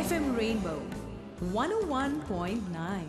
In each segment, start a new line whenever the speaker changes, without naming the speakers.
FM Rainbow 101.9.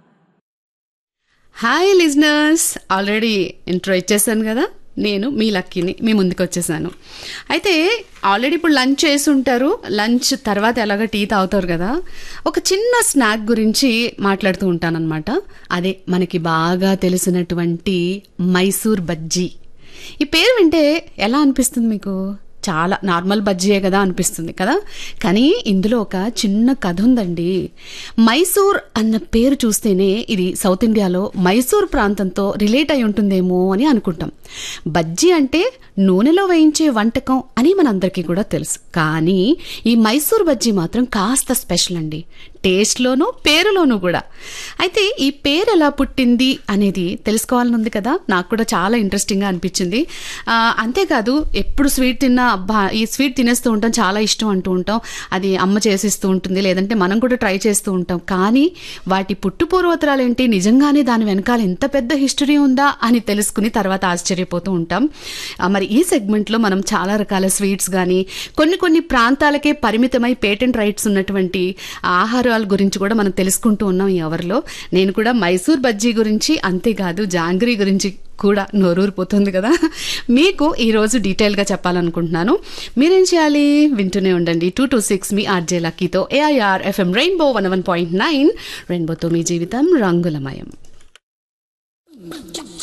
Hi listeners already intro ఇచ్చేసాను కదా నేను మీ లక్కీని మీ ముందుకు వచ్చేసాను అయితే ఆల్రెడీ ఇప్పుడు లంచ్ చేసి ఉంటారు లంచ్ తర్వాత ఎలాగ టీ తాగుతారు కదా ఒక చిన్న స్నాక్ గురించి మాట్లాడుతూ ఉంటానన్నమాట అదే మనకి బాగా తెలిసినటువంటి మైసూర్ బజ్జీ ఈ పేరు వింటే ఎలా అనిపిస్తుంది మీకు చాలా నార్మల్ బజ్జీయే కదా అనిపిస్తుంది కదా కానీ ఇందులో ఒక చిన్న కథ ఉందండి మైసూర్ అన్న పేరు చూస్తేనే ఇది సౌత్ ఇండియాలో మైసూర్ ప్రాంతంతో రిలేట్ అయి ఉంటుందేమో అని అనుకుంటాం బజ్జీ అంటే నూనెలో వేయించే వంటకం అని మనందరికీ కూడా తెలుసు కానీ ఈ మైసూర్ బజ్జీ మాత్రం కాస్త స్పెషల్ అండి టేస్ట్లోనూ పేరులోనూ కూడా అయితే ఈ పేరు ఎలా పుట్టింది అనేది తెలుసుకోవాలని ఉంది కదా నాకు కూడా చాలా ఇంట్రెస్టింగ్గా అనిపించింది ఆ, అంతేకాదు ఎప్పుడు స్వీట్ తిన్నా అబ్బా ఈ స్వీట్ తినేస్తూ ఉంటాం చాలా ఇష్టం అంటూ ఉంటాం అది అమ్మ చేసిస్తూ ఉంటుంది లేదంటే మనం కూడా ట్రై చేస్తూ ఉంటాం కానీ వాటి పుట్టు పూర్వోత్తరాలు ఏంటి నిజంగానే దాని వెనకాల ఎంత పెద్ద హిస్టరీ ఉందా అని తెలుసుకుని తర్వాత ఆశ్చర్యపోతూ ఉంటాం ఆ, మరి ఈ సెగ్మెంట్లో మనం చాలా రకాల స్వీట్స్ కానీ కొన్ని కొన్ని ప్రాంతాలకే పరిమితమై పేటెంట్ రైట్స్ ఉన్నటువంటి ఆహారాల గురించి కూడా మనం తెలుసుకుంటూ ఉన్నాం ఈ ఎవరిలో నేను కూడా మైసూర్ బజ్జీ గురించి అంతేకాదు జాంగ్రీ గురించి కూడా నోరూరిపోతుంది కదా మీకు ఈరోజు డీటెయిల్గా చెప్పాలనుకుంటున్నాను మీరేం చేయాలి వింటూనే ఉండండి టూ టూ సిక్స్ మీ ఆర్జే లక్కీతో AIR FM rainbow one one point nine రెయిన్బోతో మీ జీవితం రంగులమయం